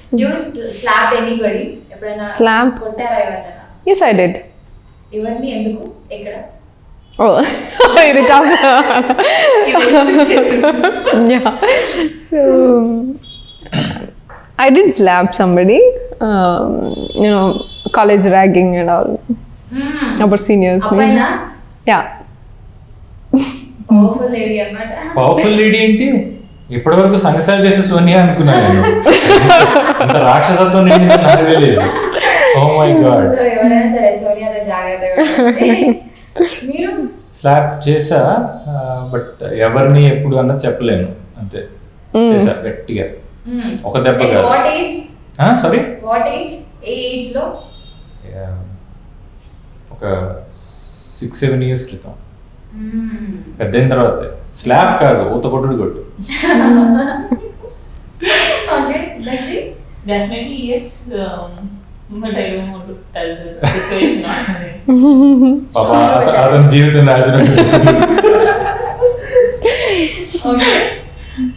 You slap anybody ఎప్పుడైనా Slap? కొట్టారా ఎవరైనా ఎస్ ఐ డెడ్ ఎవరిని ఎందుకు ఎక్కడ ఓ ఇది tough yeah so i did slap somebody um, you know college ragging and all about seniors అబ్బాయినా yeah పవర్ఫుల్ లేడీ అన్నమాట పవర్ఫుల్ లేడీ ఏంటి ఇప్పటి వరకు సంగసాలు చేసే సోనియా అనుకున్నాను నేను అంత రాక్షసత్వం నిండింది నాకు తెలియదు ఓ మై గాడ్ సో ఎవరైనా సరే సోనియాతో జాగ్రత్తగా ఉండండి. మీరు స్లాప్ చేసా బట్ ఎవరిని ఎప్పుడు అన్నది చెప్పలేను అంతే చేసా గట్టిగా ఒక దెబ్బ కాదు what age sorry what age ఏ ఏజ్ లో ఒక సిక్స్ సెవెన్ ఇయర్స్ క్రితం పెద్ద అయిన తర్వాత స్లాబ్ కాదు ఊత కొట్టుడు కొట్టు ఓకే దక్షి Definitely yes, um, but I don't want to tell the situation. పాప అత- అతని జీవితం రాసినట్టు ఓకే